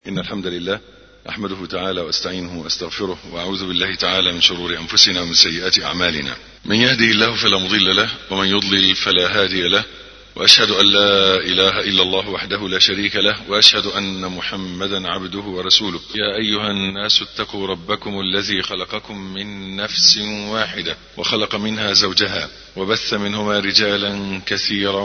إن الحمد لله أحمده تعالى وأستعينه وأستغفره وأعوذ بالله تعالى من شرور أنفسنا ومن سيئات أعمالنا من يهده الله فلا مضل له ومن يضلل فلا هادي له وأشهد أن لا إله إلا الله وحده لا شريك له وأشهد أن محمدا عبده ورسوله يا أيها الناس اتقوا ربكم الذي خلقكم من نفس واحدة وخلق منها زوجها وبث منهما رجالا كثيرا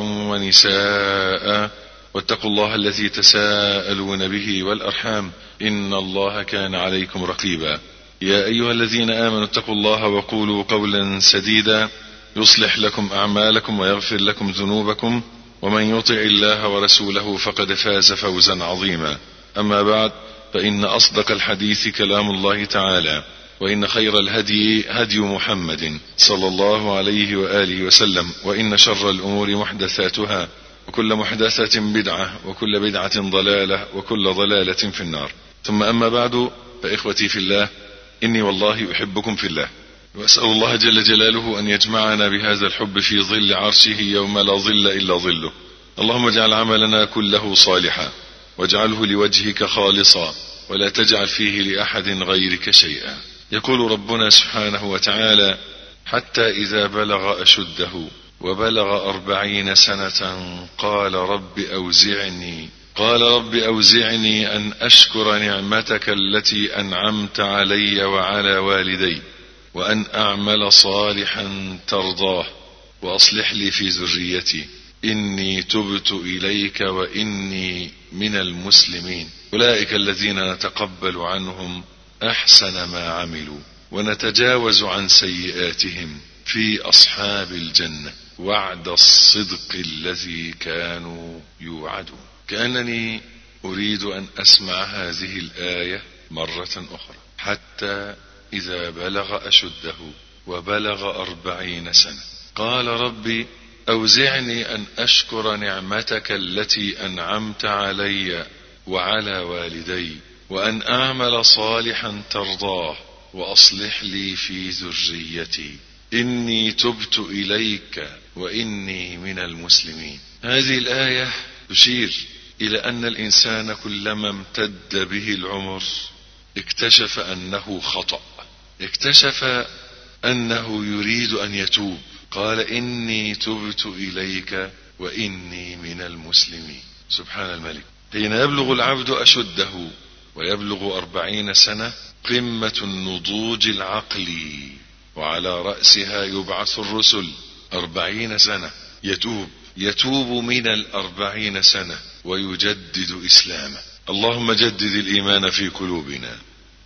ونساء واتقوا الله الذي تساءلون به والأرحام إن الله كان عليكم رقيبا يا أيها الذين آمنوا اتقوا الله وقولوا قولا سديدا يصلح لكم أعمالكم ويغفر لكم ذنوبكم ومن يطع الله ورسوله فقد فاز فوزا عظيما أما بعد فإن أصدق الحديث كلام الله تعالى وإن خير الهدي هدي محمد صلى الله عليه وآله وسلم وإن شر الأمور محدثاتها وكل محدثة بدعة وكل بدعة ضلالة وكل ضلالة في النار ثم أما بعد فإخوتي في الله إني والله أحبكم في الله وأسأل الله جل جلاله أن يجمعنا بهذا الحب في ظل عرشه يوم لا ظل إلا ظله اللهم اجعل عملنا كله صالحا واجعله لوجهك خالصا ولا تجعل فيه لأحد غيرك شيئا يقول ربنا سبحانه وتعالى حتى إذا بلغ أشده وبلغ أربعين سنة قال رب أوزعني قال رب أوزعني أن أشكر نعمتك التي أنعمت علي وعلى والدي وأن أعمل صالحا ترضاه وأصلح لي في ذريتي إني تبت إليك وإني من المسلمين أولئك الذين نتقبل عنهم أحسن ما عملوا ونتجاوز عن سيئاتهم في أصحاب الجنة وعد الصدق الذي كانوا يوعدون كأنني أريد أن أسمع هذه الآية مرة أخرى حتى إذا بلغ أشده وبلغ أربعين سنة قال ربي أوزعني أن أشكر نعمتك التي أنعمت علي وعلى والدي وأن أعمل صالحا ترضاه وأصلح لي في ذريتي إني تبت إليك وإني من المسلمين هذه الآية تشير إلى أن الإنسان كلما امتد به العمر اكتشف أنه خطأ اكتشف أنه يريد أن يتوب قال إني تبت إليك وإني من المسلمين سبحان الملك حين يبلغ العبد أشده ويبلغ أربعين سنة قمة النضوج العقلي وعلى رأسها يبعث الرسل أربعين سنة يتوب يتوب من الأربعين سنة ويجدد إسلامه اللهم جدد الإيمان في قلوبنا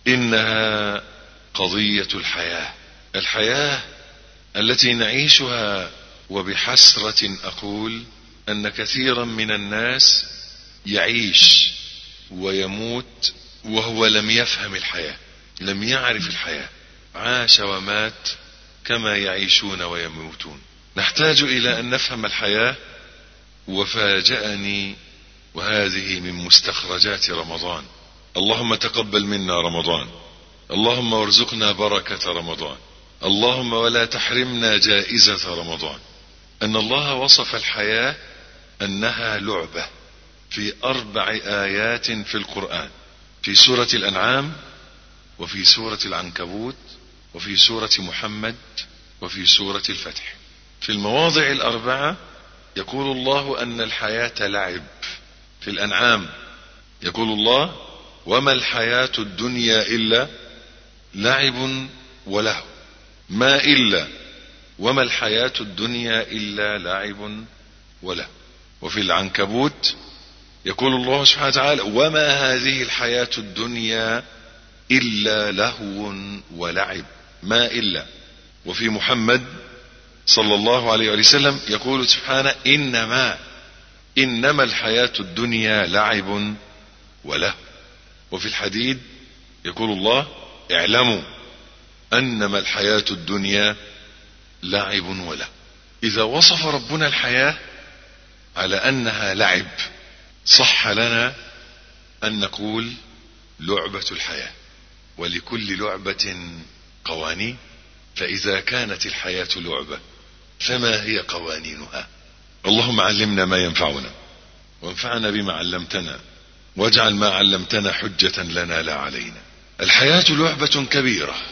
إنها قضية الحياة الحياة التي نعيشها وبحسرة أقول أن كثيرا من الناس يعيش ويموت وهو لم يفهم الحياة لم يعرف الحياة عاش ومات كما يعيشون ويموتون نحتاج إلى أن نفهم الحياة وفاجأني وهذه من مستخرجات رمضان اللهم تقبل منا رمضان اللهم وارزقنا بركة رمضان اللهم ولا تحرمنا جائزة رمضان أن الله وصف الحياة أنها لعبة في أربع آيات في القرآن في سورة الأنعام وفي سورة العنكبوت وفي سورة محمد وفي سورة الفتح في المواضع الأربعة يقول الله أن الحياة لعب في الأنعام يقول الله وما الحياة الدنيا إلا لعب وله ما إلا وما الحياة الدنيا إلا لعب وله وفي العنكبوت يقول الله سبحانه وتعالى وما هذه الحياة الدنيا إلا لهو ولعب ما إلا وفي محمد صلى الله عليه وسلم يقول سبحانه إنما إنما الحياة الدنيا لعب وله وفي الحديد يقول الله اعلموا أنما الحياة الدنيا لعب وله إذا وصف ربنا الحياة على أنها لعب صح لنا أن نقول لعبة الحياة ولكل لعبة قوانين فإذا كانت الحياة لعبة فما هي قوانينها اللهم علمنا ما ينفعنا وانفعنا بما علمتنا واجعل ما علمتنا حجة لنا لا علينا الحياة لعبة كبيرة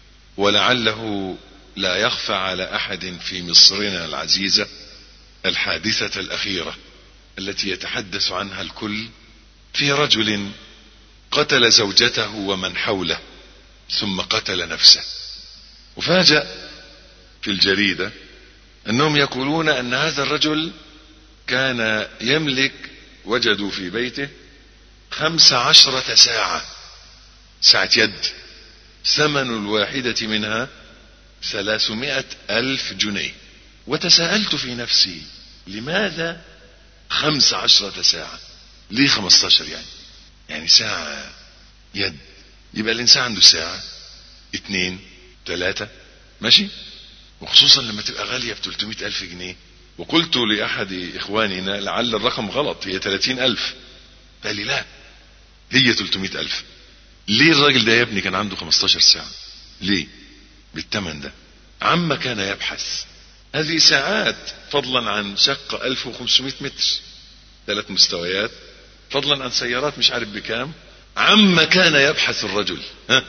ولعله لا يخفى على احد في مصرنا العزيزة الحادثة الاخيرة التي يتحدث عنها الكل في رجل قتل زوجته ومن حوله ثم قتل نفسه وفاجأ في الجريدة انهم يقولون ان هذا الرجل كان يملك وجدوا في بيته خمس عشرة ساعة ساعة يد ثمن الواحدة منها ثلاثمائة ألف جنيه وتساءلت في نفسي لماذا خمس عشرة ساعة ليه خمستاشر يعني يعني ساعة يد يبقى الإنسان عنده ساعة اتنين تلاتة ماشي وخصوصا لما تبقى غالية ب 300 ألف جنيه وقلت لأحد إخواننا لعل الرقم غلط هي 30 ألف قال لي لا هي 300 ألف ليه الراجل ده يا ابني كان عنده 15 ساعة ليه بالثمن ده عما كان يبحث هذه ساعات فضلا عن شقة 1500 متر ثلاث مستويات فضلا عن سيارات مش عارف بكام عما كان يبحث الرجل ها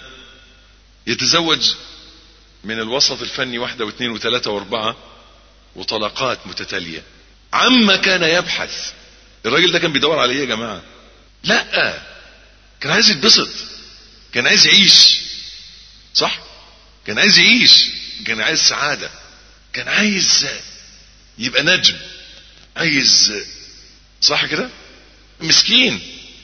يتزوج من الوسط الفني واحدة واثنين وثلاثة واربعة وطلقات متتالية عما كان يبحث الراجل ده كان بيدور على ايه يا جماعة لا كان عايز يتبسط كان عايز يعيش صح كان عايز يعيش كان عايز سعادة كان عايز يبقى نجم عايز صح كده مسكين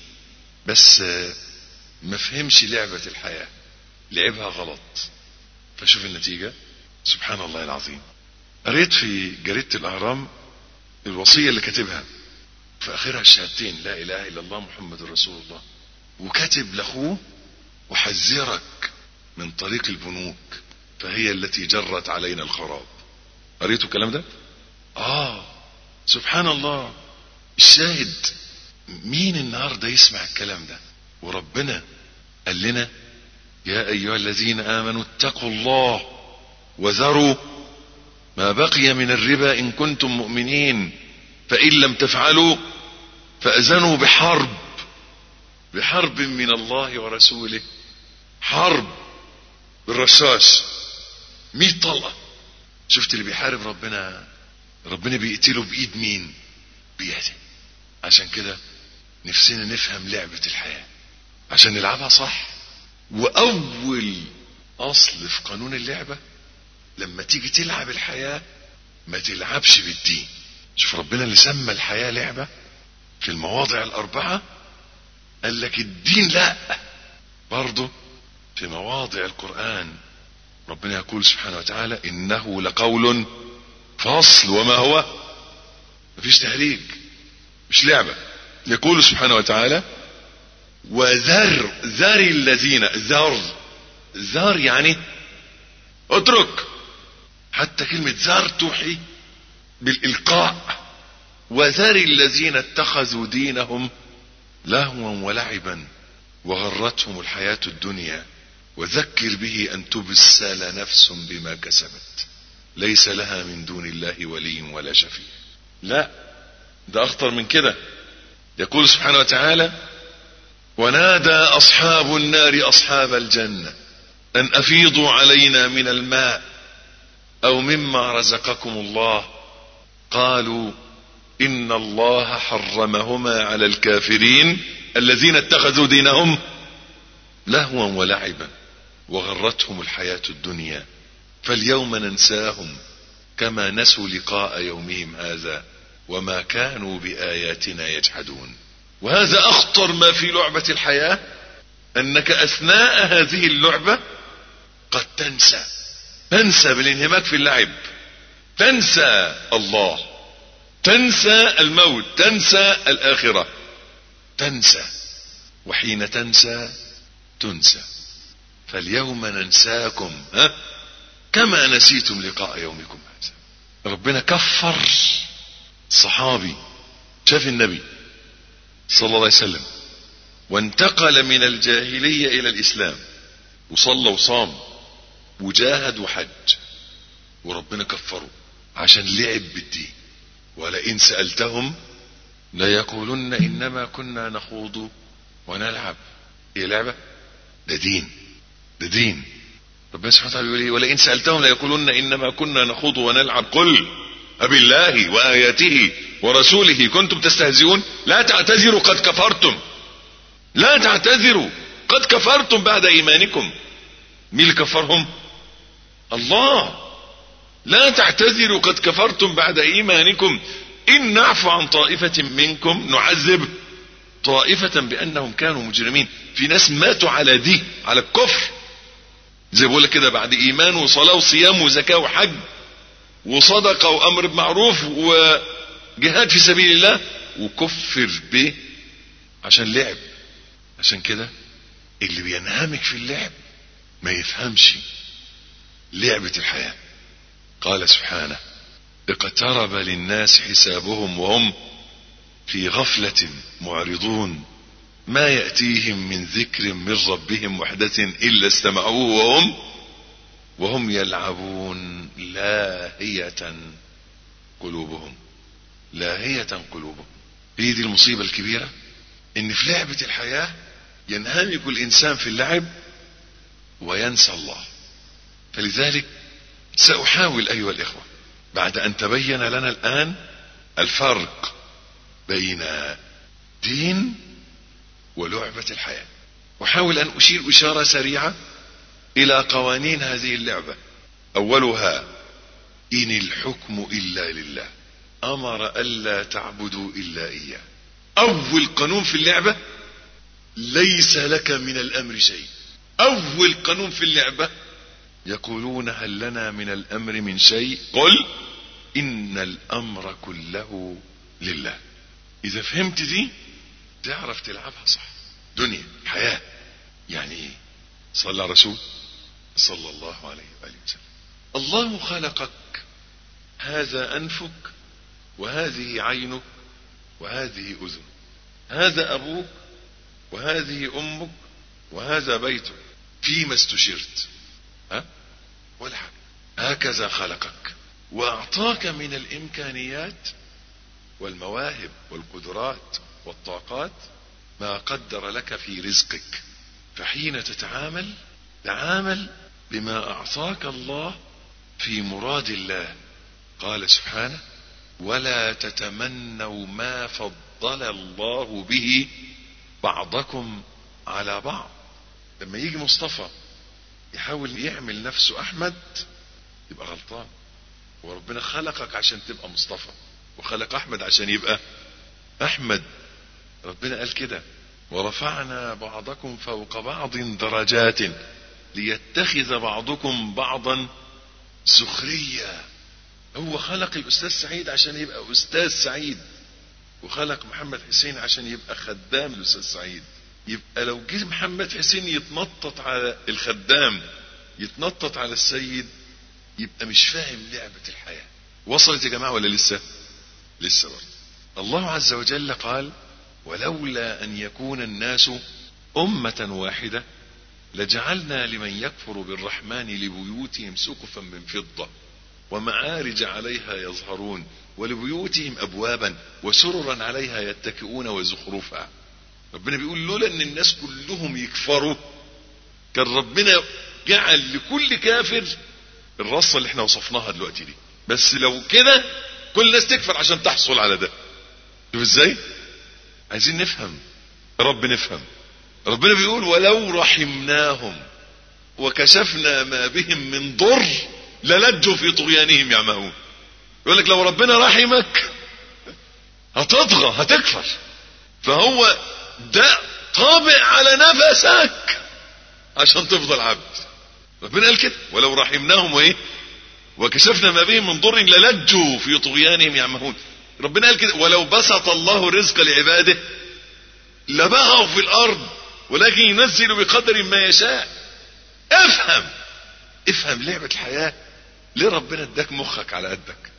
بس ما فهمش لعبة الحياة لعبها غلط فشوف النتيجة سبحان الله العظيم قريت في جريدة الأهرام الوصية اللي كاتبها في آخرها الشهادتين لا إله إلا الله محمد رسول الله وكاتب لأخوه أحذرك من طريق البنوك فهي التي جرت علينا الخراب قريتوا الكلام ده آه سبحان الله الشاهد مين النهاردة يسمع الكلام ده وربنا قال لنا يا أيها الذين آمنوا اتقوا الله وذروا ما بقي من الربا إن كنتم مؤمنين فإن لم تفعلوا فأذنوا بحرب بحرب من الله ورسوله حرب بالرشاش مية طلقة شفت اللي بيحارب ربنا ربنا بيقتله بإيد مين بيده عشان كده نفسنا نفهم لعبة الحياة عشان نلعبها صح واول اصل في قانون اللعبة لما تيجي تلعب الحياة ما تلعبش بالدين شوف ربنا اللي سمى الحياة لعبة في المواضع الاربعة قال لك الدين لا برضه في مواضع القرآن ربنا يقول سبحانه وتعالى انه لقول فصل وما هو مفيش تهريج مش لعبة يقول سبحانه وتعالى وذر ذر الذين ذر ذر يعني اترك حتى كلمة ذر توحي بالإلقاء وذر الذين اتخذوا دينهم لهوا ولعبا وغرتهم الحياة الدنيا وذكر به أن تبسل نفس بما كسبت ليس لها من دون الله ولي ولا شفيع لا ده أخطر من كده يقول سبحانه وتعالى ونادى اصحاب النار اصحاب الجنة ان افيضوا علينا من الماء او مما رزقكم الله قالوا ان الله حرمهما على الكافرين الذين اتخذوا دينهم لهوا ولعبا وغرتهم الحياة الدنيا فاليوم ننساهم كما نسوا لقاء يومهم هذا وما كانوا بآياتنا يجحدون وهذا اخطر ما في لعبة الحياة انك اثناء هذه اللعبة قد تنسى تنسى بالانهماك في اللعب تنسى الله تنسى الموت تنسى الاخرة تنسى وحين تنسى تنسى فاليوم ننساكم ها كما نسيتم لقاء يومكم هذا ربنا كفر صحابي شاف النبي صلى الله عليه وسلم وانتقل من الجاهلية الى الاسلام وصلى وصام وجاهد وحج وربنا كفره عشان لعب بالدين ولئن سألتهم ليقولن انما كنا نخوض ونلعب هي لعبة ده دين ده دين ربنا سبحانه وتعالى يقول ايه ولئن سألتهم ليقولن انما كنا نخوض ونلعب قل أبالله وآياته ورسوله كنتم تستهزئون لا تعتذروا قد كفرتم لا تعتذروا قد كفرتم بعد إيمانكم مين اللي كفرهم الله لا تعتذروا قد كفرتم بعد إيمانكم إن نعفو عن طائفة منكم نعذب طائفة بأنهم كانوا مجرمين في ناس ماتوا على دي على الكفر زي بقول لك كده بعد إيمان وصلاة وصيام وزكاة وحج وصدقة وأمر بمعروف وجهاد في سبيل الله وكفر به عشان لعب عشان كده اللي بينهمك في اللعب ما يفهمش لعبة الحياة قال سبحانه اقترب للناس حسابهم وهم في غفلة معرضون ما يأتيهم من ذكر من ربهم محدث إلا استمعوه وهم وهم يلعبون لاهية قلوبهم لاهية قلوبهم هي دي المصيبة الكبيرة ان في لعبة الحياة ينهمك الانسان في اللعب وينسى الله فلذلك سأحاول ايها الاخوة بعد ان تبين لنا الان الفرق بين دين ولعبة الحياة احاول ان اشير اشارة سريعة الى قوانين هذه اللعبة اولها ان الحكم الا لله امر الا تعبدوا الا اياه اول قانون في اللعبة ليس لك من الامر شيء اول قانون في اللعبة يقولون هل لنا من الامر من شيء قل ان الامر كله لله اذا فهمت دي تعرف تلعبها صح دنيا حياة يعني ايه صلى رسول صلى الله عليه وآله وسلم الله خلقك هذا أنفك وهذه عينك وهذه أذنك هذا أبوك وهذه أمك وهذا بيتك فيما استشرت ها ولا حاجة هكذا خلقك وأعطاك من الإمكانيات والمواهب والقدرات والطاقات ما قدر لك في رزقك فحين تتعامل تعامل بما أعطاك الله في مراد الله قال سبحانه ولا تتمنوا ما فضل الله به بعضكم على بعض لما يجي مصطفى يحاول يعمل نفسه احمد يبقى غلطان وربنا خلقك عشان تبقى مصطفى وخلق احمد عشان يبقى احمد ربنا قال كده ورفعنا بعضكم فوق بعض درجات ليتخذ بعضكم بعضا سخريا هو خلق الاستاذ سعيد عشان يبقى استاذ سعيد وخلق محمد حسين عشان يبقى خدام الاستاذ سعيد يبقى لو جه محمد حسين يتنطط على الخدام يتنطط على السيد يبقى مش فاهم لعبة الحياة وصلت يا جماعة ولا لسه لسه برضه الله عز وجل قال ولولا ان يكون الناس امة واحدة لجعلنا لمن يكفر بالرحمن لبيوتهم سقفا من فضة ومعارج عليها يظهرون ولبيوتهم ابوابا وسررا عليها يتكئون وزخرفا ربنا بيقول لولا ان الناس كلهم يكفروا كان ربنا جعل لكل كافر الرصة اللي احنا وصفناها دلوقتي دي بس لو كده كل الناس تكفر عشان تحصل على ده شوف ازاي عايزين نفهم رب نفهم ربنا بيقول ولو رحمناهم وكشفنا ما بهم من ضر للجوا في طغيانهم يعمهون يقول لك لو ربنا رحمك هتطغى هتكفر فهو ده طابع على نفسك عشان تفضل عبد ربنا قال كده ولو رحمناهم وايه وكشفنا ما بهم من ضر للجوا في طغيانهم يعمهون ربنا قال كده ولو بسط الله الرزق لعباده لبغوا في الارض ولكن ينزل بقدر ما يشاء افهم افهم لعبة الحياة ليه ربنا اداك مخك على قدك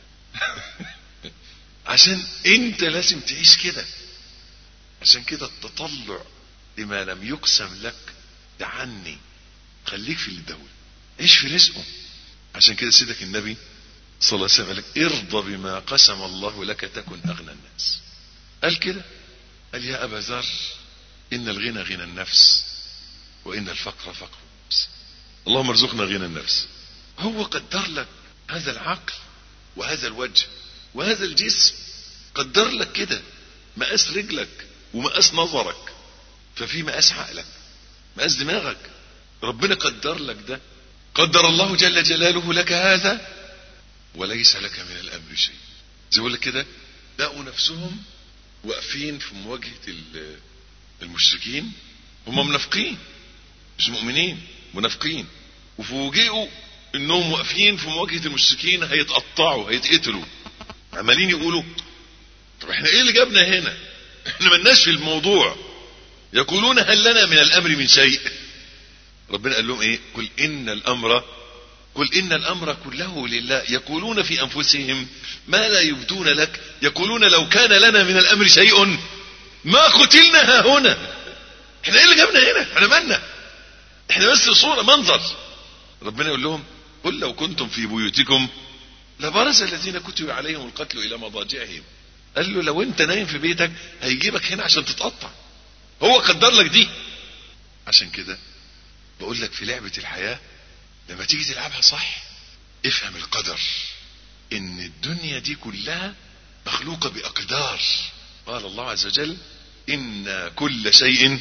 عشان انت لازم تعيش كده عشان كده التطلع لما لم يقسم لك تعني خليك في اللي دول عيش في رزقه عشان كده سيدك النبي صلى الله عليه وسلم قال لك ارضى بما قسم الله لك تكن اغنى الناس قال كده قال يا ابا ذر ان الغنى غنى النفس وان الفقر فقر النفس اللهم ارزقنا غنى النفس هو قدر لك هذا العقل وهذا الوجه وهذا الجسم قدر لك كده مقاس رجلك ومقاس نظرك ففي مقاس عقلك مقاس دماغك ربنا قدر لك ده قدر الله جل جلاله لك هذا وليس لك من الامر شيء زي لك كده لقوا نفسهم واقفين في مواجهه المشركين هم منافقين مش مؤمنين منافقين وفوجئوا انهم واقفين في مواجهه المشركين هيتقطعوا هيتقتلوا عمالين يقولوا طب احنا ايه اللي جابنا هنا احنا ملناش في الموضوع يقولون هل لنا من الامر من شيء ربنا قال لهم ايه قل ان الامر قل ان الامر كله لله يقولون في انفسهم ما لا يبدون لك يقولون لو كان لنا من الامر شيء ما قتلنا ها هنا احنا ايه اللي جابنا هنا احنا مالنا احنا بس صورة منظر ربنا يقول لهم قل لو كنتم في بيوتكم لبرز الذين كتب عليهم القتل الى مضاجعهم قال له لو انت نايم في بيتك هيجيبك هنا عشان تتقطع هو قدر لك دي عشان كده بقول لك في لعبة الحياة لما تيجي تلعبها صح افهم القدر ان الدنيا دي كلها مخلوقة باقدار قال الله عز وجل ان كل شيء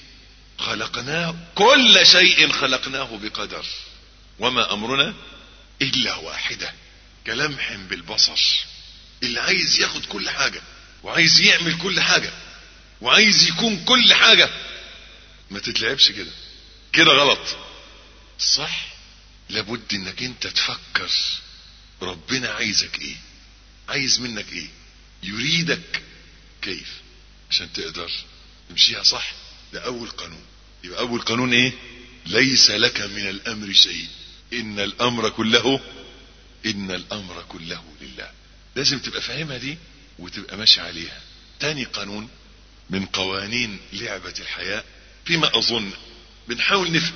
خلقناه كل شيء خلقناه بقدر وما امرنا الا واحدة كلمح بالبصر اللي عايز ياخد كل حاجة وعايز يعمل كل حاجة وعايز يكون كل حاجة ما تتلعبش كده كده غلط صح لابد انك انت تفكر ربنا عايزك ايه عايز منك ايه يريدك كيف عشان تقدر تمشيها صح ده اول قانون يبقى اول قانون ايه ليس لك من الامر شيء ان الامر كله ان الامر كله لله لازم تبقى فاهمها دي وتبقى ماشي عليها تاني قانون من قوانين لعبة الحياة فيما اظن بنحاول نفهم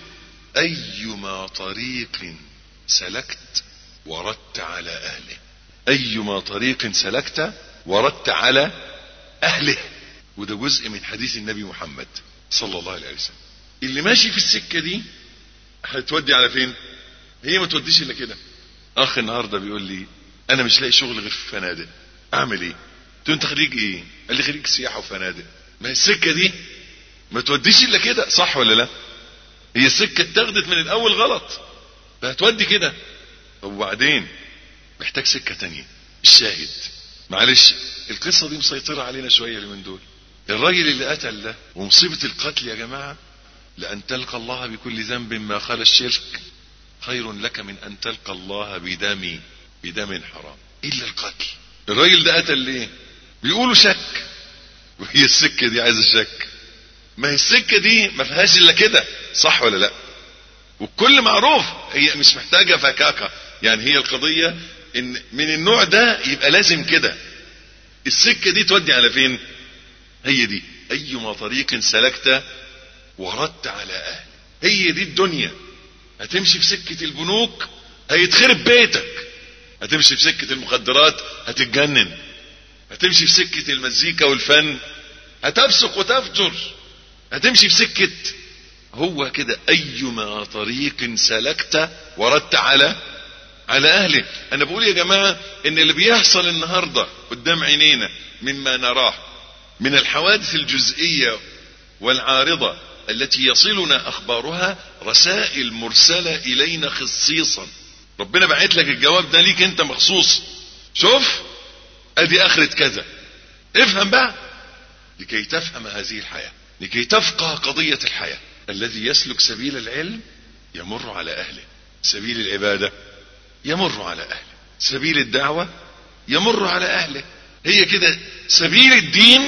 ايما طريق سلكت وردت على اهله ايما طريق سلكت وردت على اهله وده جزء من حديث النبي محمد صلى الله عليه وسلم اللي ماشي في السكة دي هتودي على فين هي ما توديش الا كده اخ النهارده بيقول لي انا مش لاقي شغل غير في فنادق اعمل ايه قلت له انت خريج ايه قال لي خريج سياحه وفنادق ما هي السكه دي ما توديش الا كده صح ولا لا هي السكه اتاخدت من الاول غلط فهتودي كده طب وبعدين محتاج سكه تانية الشاهد معلش القصه دي مسيطره علينا شويه اليومين دول الراجل اللي قتل ده ومصيبه القتل يا جماعه لان تلقى الله بكل ذنب ما خلا الشرك خير لك من ان تلقى الله بدم بدم حرام الا القتل الراجل ده قتل ليه بيقولوا شك وهي السكه دي عايزه شك ما هي السكه دي ما فيهاش الا كده صح ولا لا والكل معروف هي مش محتاجه فكاكه يعني هي القضيه ان من النوع ده يبقى لازم كده السكه دي تودي على فين هي دي ايما طريق سلكت وردت على اهل هي دي الدنيا هتمشي في سكه البنوك هيتخرب بيتك هتمشي في سكه المخدرات هتتجنن هتمشي في سكه المزيكا والفن هتفسق وتفجر هتمشي في سكه هو كده ايما طريق سلكت وردت على على اهله انا بقول يا جماعه ان اللي بيحصل النهارده قدام عينينا مما نراه من الحوادث الجزئيه والعارضه التي يصلنا اخبارها رسائل مرسله الينا خصيصا ربنا بعت لك الجواب ده ليك انت مخصوص شوف ادي اخرة كذا افهم بقى لكي تفهم هذه الحياة لكي تفقه قضية الحياة الذي يسلك سبيل العلم يمر على اهله سبيل العبادة يمر على اهله سبيل الدعوة يمر على اهله هي كده سبيل الدين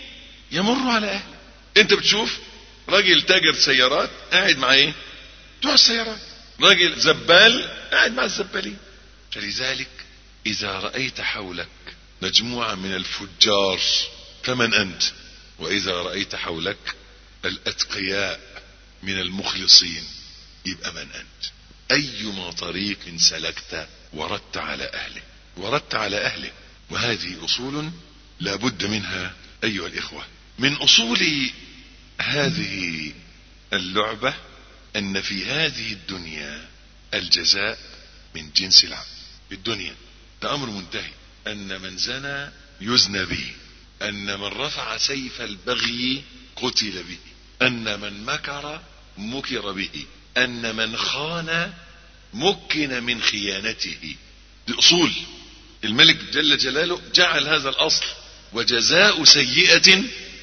يمر على اهله انت بتشوف راجل تاجر سيارات قاعد مع ايه بتوع السيارات راجل زبال قاعد مع الزبالين فلذلك اذا رأيت حولك مجموعة من الفجار فمن انت واذا رأيت حولك الاتقياء من المخلصين يبقى من انت ايما طريق سلكت وردت على اهله وردت على اهله وهذه اصول لا بد منها ايها الاخوة من اصول هذه اللعبة ان في هذه الدنيا الجزاء من جنس العمل في الدنيا ده امر منتهي ان من زنى يزنى به ان من رفع سيف البغي قتل به ان من مكر مكر به ان من خان مكن من خيانته دي اصول الملك جل جلاله جعل هذا الاصل وجزاء سيئة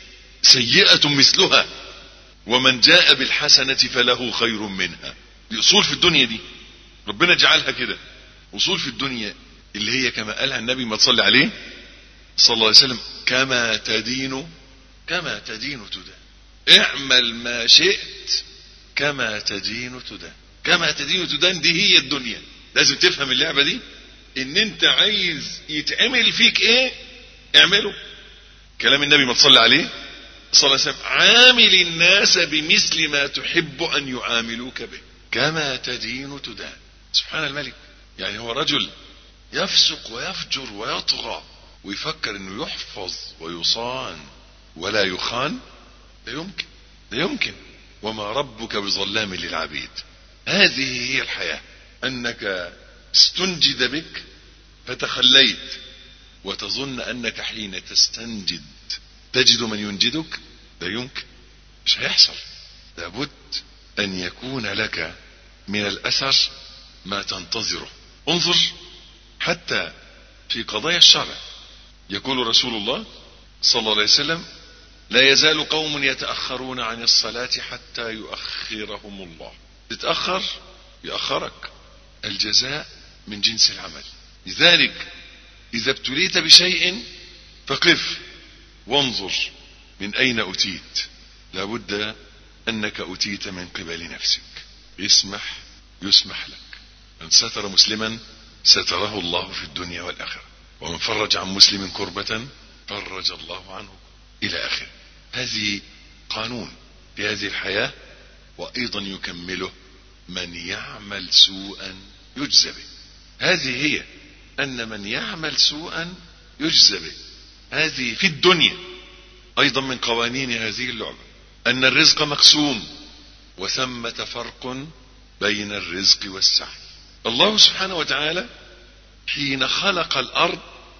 سيئة مثلها ومن جاء بالحسنة فله خير منها دي اصول في الدنيا دي ربنا جعلها كده اصول في الدنيا اللي هي كما قالها النبي ما تصلي عليه صلى الله عليه وسلم كما تدين كما تدين تدان اعمل ما شئت كما تدين تدان كما تدين تدان دي هي الدنيا لازم تفهم اللعبة دي ان انت عايز يتعمل فيك ايه اعمله كلام النبي ما تصلي عليه صلى الله عليه وسلم عامل الناس بمثل ما تحب ان يعاملوك به كما تدين تدان سبحان الملك يعني هو رجل يفسق ويفجر ويطغى ويفكر انه يحفظ ويصان ولا يخان لا يمكن لا يمكن وما ربك بظلام للعبيد هذه هي الحياة انك استنجد بك فتخليت وتظن انك حين تستنجد تجد من ينجدك لا يمكن مش هيحصل لابد ان يكون لك من الاثر ما تنتظره انظر حتى في قضايا الشرع يقول رسول الله صلى الله عليه وسلم لا يزال قوم يتأخرون عن الصلاة حتى يؤخرهم الله تتأخر يأخرك الجزاء من جنس العمل لذلك إذا ابتليت بشيء فقف وانظر من أين أتيت لابد أنك أتيت من قبل نفسك اسمح يسمح لك من ستر مسلما ستره الله في الدنيا والآخرة ومن فرج عن مسلم كربة فرج الله عنه إلى آخره هذه قانون في هذه الحياة وأيضا يكمله من يعمل سوءا يجزى به هذه هي أن من يعمل سوءا يجزى به هذه في الدنيا أيضا من قوانين هذه اللعبة أن الرزق مقسوم وثمة فرق بين الرزق والسعي الله سبحانه وتعالى حين خلق الأرض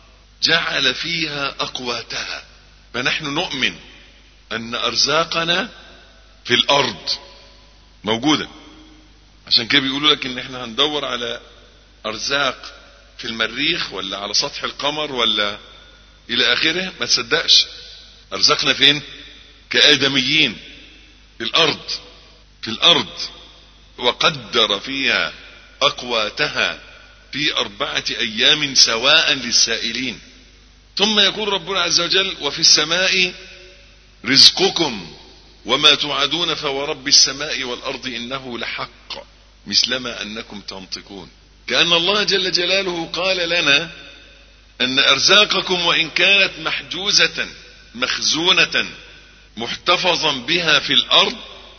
جعل فيها أقواتها فنحن نؤمن أن أرزاقنا في الأرض موجودة عشان كده بيقولوا لك ان احنا هندور على ارزاق في المريخ ولا على سطح القمر ولا الى اخره ما تصدقش ارزاقنا فين كادميين في الارض في الارض وقدر فيها اقواتها في اربعة ايام سواء للسائلين ثم يقول ربنا عز وجل وفي السماء رزقكم وما توعدون فورب السماء والارض انه لحق مثلما انكم تنطقون كان الله جل جلاله قال لنا ان ارزاقكم وان كانت محجوزة مخزونة محتفظا بها في الارض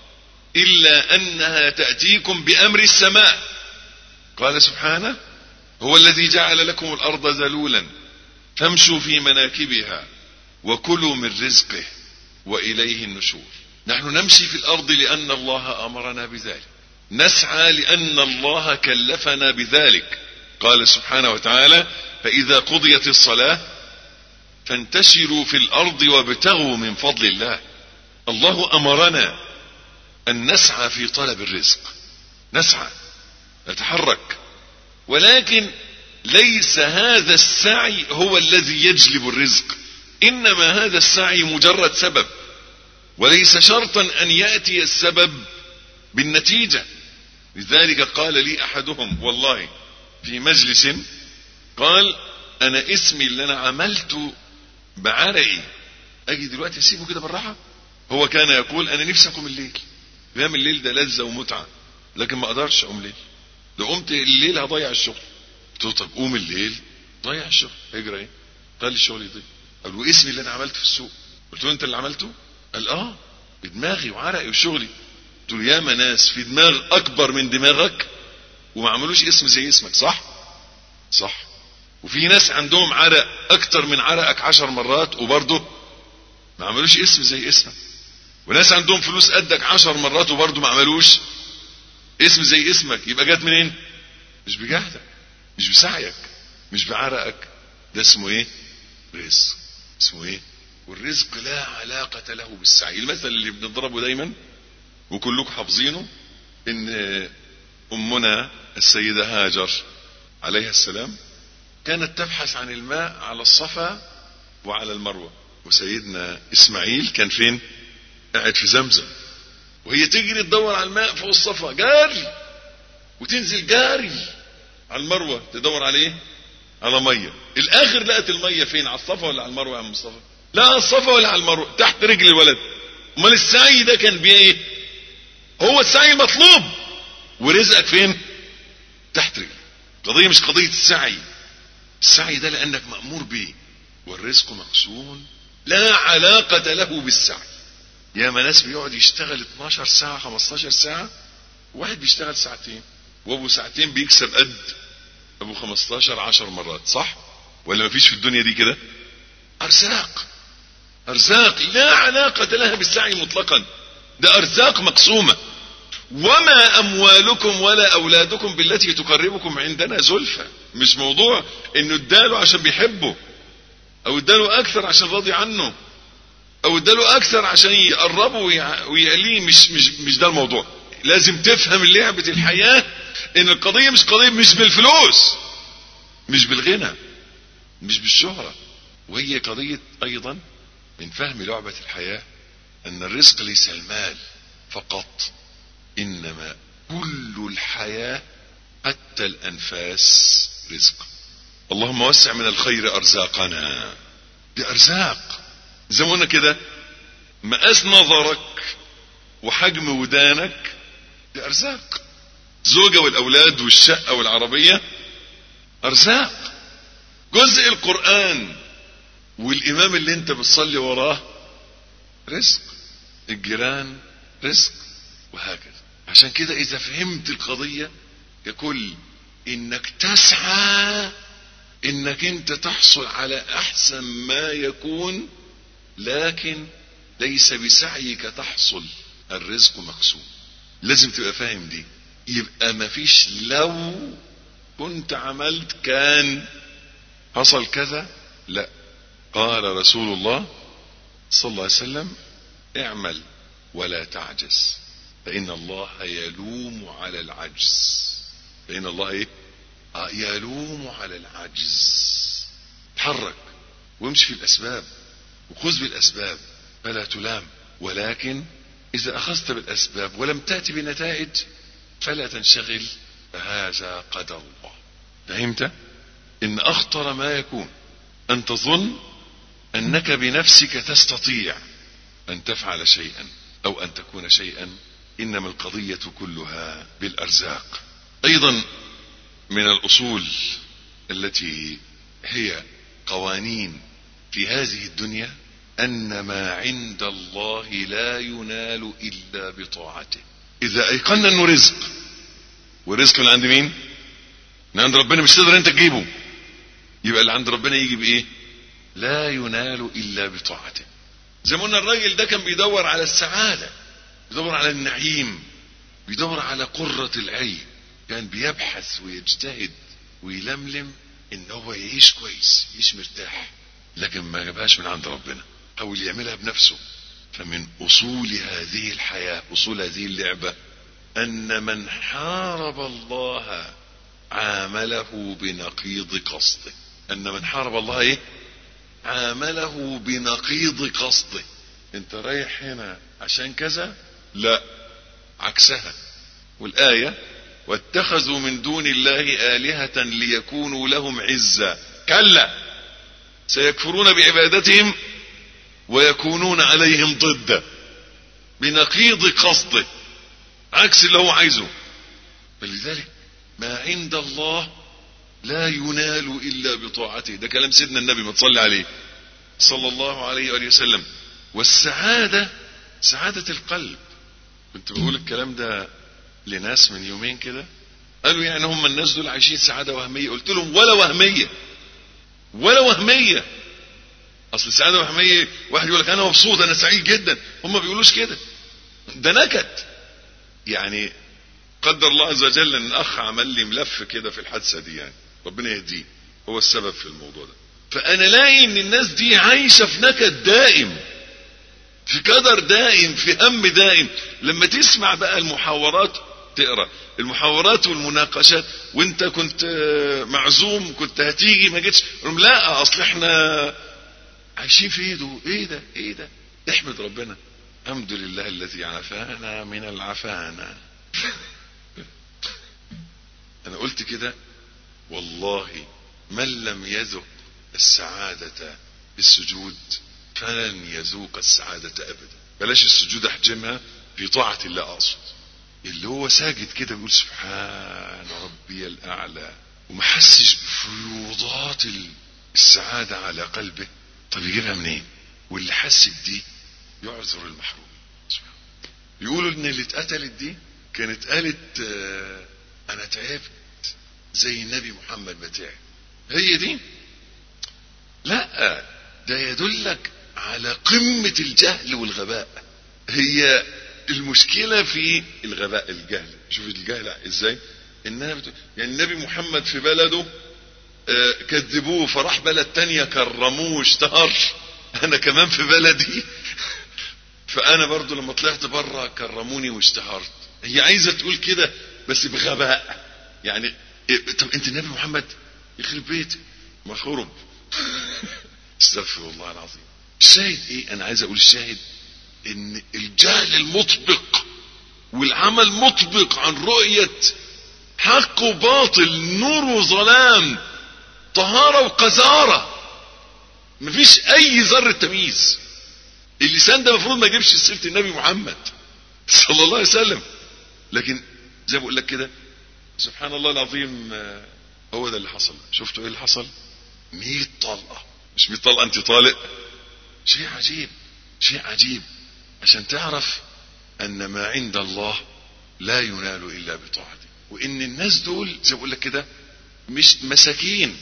الا انها تأتيكم بامر السماء قال سبحانه هو الذي جعل لكم الارض ذلولا فامشوا في مناكبها وكلوا من رزقه واليه النشور نحن نمشي في الارض لان الله امرنا بذلك نسعى لان الله كلفنا بذلك قال سبحانه وتعالى فاذا قضيت الصلاه فانتشروا في الارض وابتغوا من فضل الله الله امرنا ان نسعى في طلب الرزق نسعى نتحرك ولكن ليس هذا السعي هو الذي يجلب الرزق انما هذا السعي مجرد سبب وليس شرطا ان ياتي السبب بالنتيجه لذلك قال لي احدهم والله في مجلس قال انا اسمي اللي انا عملته بعرقي اجي دلوقتي اسيبه كده بالراحه هو كان يقول انا نفسي اقوم الليل قيام الليل ده لذه ومتعه لكن ما اقدرش اقوم الليل لو قمت الليل هضيع الشغل قلت له طب قوم الليل ضيع الشغل اجري ايه قال لي الشغل يضيع قال واسمي اللي انا عملته في السوق قلت له انت اللي عملته قال اه بدماغي وعرقي وشغلي قلت له ياما ناس في دماغ اكبر من دماغك وما عملوش اسم زي اسمك صح صح وفي ناس عندهم عرق اكتر من عرقك عشر مرات وبرضه ما عملوش اسم زي اسمك وناس عندهم فلوس قدك عشر مرات وبرضه ما عملوش اسم زي اسمك يبقى جت منين مش بجهدك مش بسعيك مش بعرقك ده اسمه ايه رزق اسمه ايه والرزق لا علاقة له بالسعي المثل اللي بنضربه دايما وكلكم حافظينه ان امنا السيدة هاجر عليها السلام كانت تبحث عن الماء على الصفا وعلى المروة وسيدنا اسماعيل كان فين قاعد في زمزم وهي تجري تدور على الماء فوق الصفا جاري وتنزل جاري على المروة تدور على ايه على مية الاخر لقت المية فين على الصفا ولا على المروة يا عم مصطفى لا على الصفا ولا على المروة تحت رجل الولد امال السعي ده كان بيه ايه هو السعي المطلوب ورزقك فين تحت رجلك قضية مش قضية السعي السعي ده لانك مأمور به والرزق مقسوم لا علاقة له بالسعي يا ما ناس بيقعد يشتغل 12 ساعة 15 ساعة واحد بيشتغل ساعتين وابو ساعتين بيكسب قد ابو 15 10 مرات صح ولا مفيش في الدنيا دي كده ارزاق ارزاق لا علاقة لها بالسعي مطلقا ده ارزاق مقسومة وما اموالكم ولا اولادكم بالتي تقربكم عندنا زلفى مش موضوع انه اداله عشان بيحبه او اداله اكثر عشان راضي عنه او اداله اكثر عشان يقربه ويعليه مش مش مش ده الموضوع لازم تفهم لعبة الحياة ان القضية مش قضية مش بالفلوس مش بالغنى مش بالشهرة وهي قضية ايضا من فهم لعبة الحياة ان الرزق ليس المال فقط انما كل الحياة حتى الانفاس رزق اللهم وسع من الخير ارزاقنا دي ارزاق زي ما قلنا كده مقاس نظرك وحجم ودانك دي ارزاق زوجة والاولاد والشقة والعربية ارزاق جزء القرآن والامام اللي انت بتصلي وراه رزق الجيران رزق وهكذا عشان كده اذا فهمت القضية ككل انك تسعى انك انت تحصل على احسن ما يكون لكن ليس بسعيك تحصل الرزق مقسوم لازم تبقى فاهم دي يبقى مفيش لو كنت عملت كان حصل كذا لا قال رسول الله صلى الله عليه وسلم اعمل ولا تعجز فإن الله يلوم على العجز فإن الله ايه آه يلوم على العجز تحرك وامشي في الأسباب وخذ بالأسباب فلا تلام ولكن إذا أخذت بالأسباب ولم تأتي بنتائج فلا تنشغل فهذا قدر الله فهمت إن أخطر ما يكون أن تظن أنك بنفسك تستطيع أن تفعل شيئا أو أن تكون شيئا إنما القضية كلها بالأرزاق أيضا من الأصول التي هي قوانين في هذه الدنيا أن ما عند الله لا ينال إلا بطاعته إذا أيقنا أنه رزق والرزق من عند مين؟ من عند ربنا مش تقدر أنت تجيبه يبقى اللي عند ربنا يجي بإيه؟ لا ينال إلا بطاعته زي ما قلنا الراجل ده كان بيدور على السعادة بيدور على النعيم بيدور على قرة العين كان بيبحث ويجتهد ويلملم ان هو يعيش كويس يعيش مرتاح لكن ما جابهاش من عند ربنا حاول يعملها بنفسه فمن اصول هذه الحياة اصول هذه اللعبة ان من حارب الله عامله بنقيض قصده ان من حارب الله ايه عامله بنقيض قصده انت رايح هنا عشان كذا لا عكسها والآية واتخذوا من دون الله آلهة ليكونوا لهم عزا كلا سيكفرون بعبادتهم ويكونون عليهم ضدا بنقيض قصده عكس اللي هو عايزه فلذلك ما عند الله لا ينال إلا بطاعته ده كلام سيدنا النبي ما تصلي عليه صلى الله عليه وآله وسلم والسعادة سعادة القلب كنت بقول الكلام ده لناس من يومين كده قالوا يعني هم الناس دول عايشين سعادة وهمية قلت لهم ولا وهمية ولا وهمية اصل السعاده الوهميه واحد يقول لك انا مبسوط انا سعيد جدا هم بيقولوش كده ده نكد يعني قدر الله عز وجل ان اخ عمل لي ملف كده في الحادثه دي يعني ربنا يهديه هو السبب في الموضوع ده فانا لاقي ان الناس دي عايشه في نكد دائم في قدر دائم في هم دائم لما تسمع بقى المحاورات تقرا المحاورات والمناقشات وانت كنت معزوم كنت هتيجي ما جيتش لا اصل احنا عايشين في ايده ايه ده ايه ده احمد ربنا الحمد لله الذي عافانا من العفانة انا قلت كده والله من لم يذق السعادة بالسجود فلن يذوق السعادة ابدا بلاش السجود احجمها في طاعة الله اقصد اللي هو ساجد كده بيقول سبحان ربي الاعلى وما حسش بفيوضات السعادة على قلبه طب يجيبها منين واللي حس بدي يعذر المحروم يقولوا ان اللي اتقتلت دي كانت قالت اه انا تعبت زي النبي محمد ما تعب هي دي لا ده يدلك على قمة الجهل والغباء هي المشكلة في الغباء الجهل شوف الجهل ازاي انها بتقول يعني النبي محمد في بلده اه كذبوه فراح بلد تانية كرموه واشتهر انا كمان في بلدي فانا برضو لما طلعت بره كرموني واشتهرت هي عايزه تقول كده بس بغباء يعني إيه طب انت النبي محمد يخرب بيتك ما خرب استغفر الله العظيم الشاهد ايه انا عايز اقول الشاهد ان الجهل المطبق والعمل مطبق عن رؤية حق وباطل نور وظلام طهارة وقذارة مفيش اي ذرة تمييز اللسان ده المفروض ما يجيبش سيره النبي محمد صلى الله عليه وسلم لكن زي ما بقول لك كده سبحان الله العظيم هو ده اللي حصل شفتوا ايه اللي حصل 100 طلقه مش 100 طلقه انت طالق شيء عجيب شيء عجيب عشان تعرف ان ما عند الله لا ينال الا بطاعته وان الناس دول زي ما بقول لك كده مش مساكين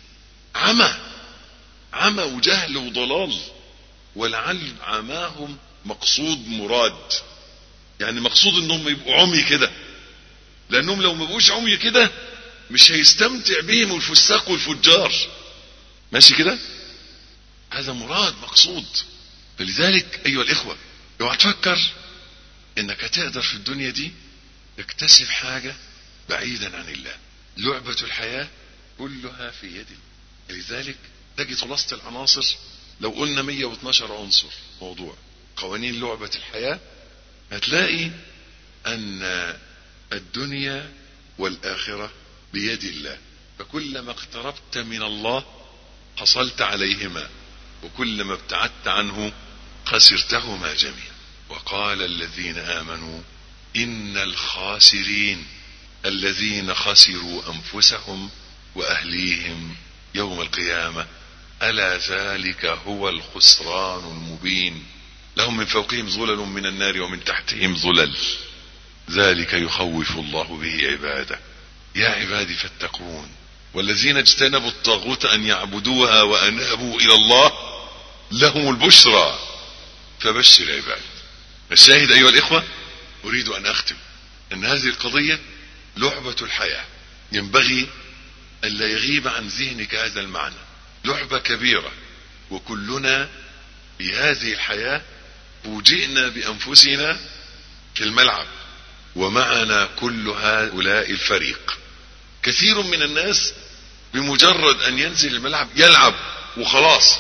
عمى عمى وجهل وضلال ولعل عماهم مقصود مراد يعني مقصود انهم يبقوا عمي كده لانهم لو ما بقوش عمي كده مش هيستمتع بهم الفساق والفجار ماشي كده هذا مراد مقصود فلذلك ايها الاخوة اوعى تفكر انك هتقدر في الدنيا دي تكتسب حاجة بعيدا عن الله لعبة الحياة كلها في يد لذلك تجد خلاصة العناصر لو قلنا 112 عنصر موضوع قوانين لعبة الحياة هتلاقي ان الدنيا والاخرة بيد الله فكلما اقتربت من الله حصلت عليهما وكلما ابتعدت عنه خسرتهما جميعا وقال الذين امنوا ان الخاسرين الذين خسروا انفسهم واهليهم يوم القيامه الا ذلك هو الخسران المبين لهم من فوقهم ظلل من النار ومن تحتهم ظلل ذلك يخوف الله به عباده يا عبادي فاتقون والذين اجتنبوا الطاغوت ان يعبدوها وانابوا الى الله لهم البشرى فبشر عباد الشاهد ايها الاخوه اريد ان اختم ان هذه القضيه لعبه الحياه ينبغي الا يغيب عن ذهنك هذا المعنى لعبه كبيره وكلنا في هذه الحياه فوجئنا بانفسنا في الملعب ومعنا كل هؤلاء الفريق كثير من الناس بمجرد ان ينزل الملعب يلعب وخلاص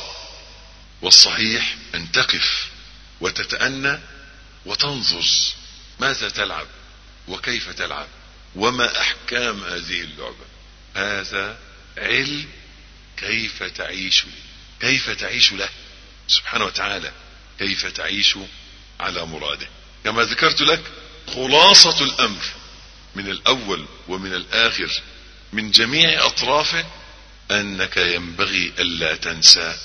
والصحيح ان تقف وتتأنى وتنظر ماذا تلعب وكيف تلعب وما احكام هذه اللعبة هذا علم كيف تعيش كيف تعيش له سبحانه وتعالى كيف تعيش على مراده كما ذكرت لك خلاصة الامر من الاول ومن الاخر من جميع اطرافه انك ينبغي الا تنسى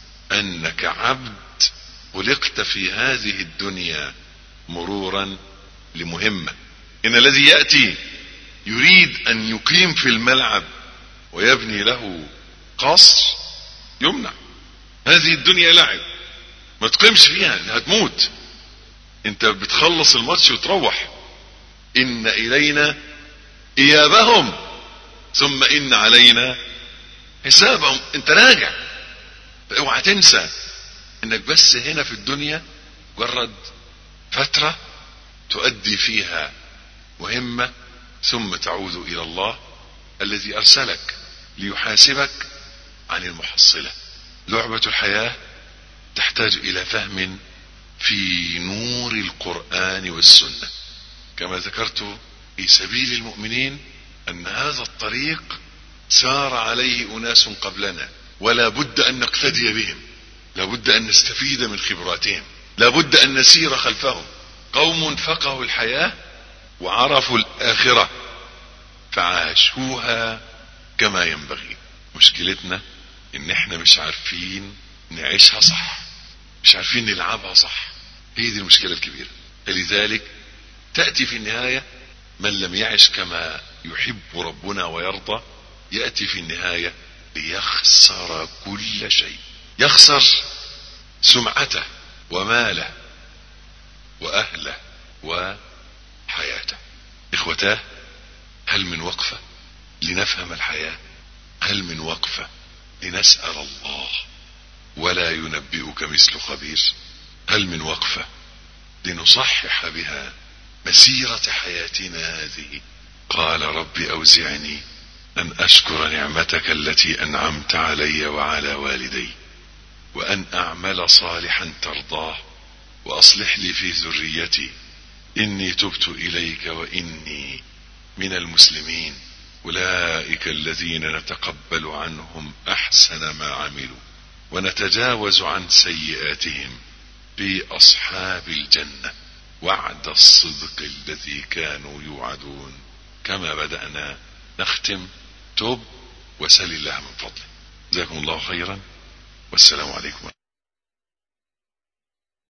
انك عبد خلقت في هذه الدنيا مرورا لمهمة ان الذي يأتي يريد ان يقيم في الملعب ويبني له قصر يمنع هذه الدنيا لعب ما تقيمش فيها هتموت انت بتخلص الماتش وتروح ان الينا ايابهم ثم ان علينا حسابهم انت راجع اوعى تنسى انك بس هنا في الدنيا مجرد فترة تؤدي فيها مهمة ثم تعود الى الله الذي ارسلك ليحاسبك عن المحصلة لعبة الحياة تحتاج الى فهم في نور القرآن والسنة كما ذكرت في سبيل المؤمنين ان هذا الطريق سار عليه اناس قبلنا ولا بد ان نقتدي بهم لا بد ان نستفيد من خبراتهم لا بد ان نسير خلفهم قوم فقهوا الحياة وعرفوا الاخرة فعاشوها كما ينبغي مشكلتنا ان احنا مش عارفين نعيشها صح مش عارفين نلعبها صح هي دي المشكلة الكبيرة فلذلك تأتي في النهاية من لم يعش كما يحب ربنا ويرضى يأتي في النهاية ليخسر كل شيء يخسر سمعته وماله وأهله وحياته إخوتاه هل من وقفة لنفهم الحياة هل من وقفة لنسأل الله ولا ينبئك مثل خبير هل من وقفة لنصحح بها مسيرة حياتنا هذه قال رب أوزعني أن أشكر نعمتك التي أنعمت علي وعلى والدي وأن أعمل صالحا ترضاه وأصلح لي في ذريتي إني تبت إليك وإني من المسلمين أولئك الذين نتقبل عنهم أحسن ما عملوا ونتجاوز عن سيئاتهم في أصحاب الجنة وعد الصدق الذي كانوا يوعدون كما بدأنا نختم توب وسل الله من فضله جزاكم الله خيرا والسلام عليكم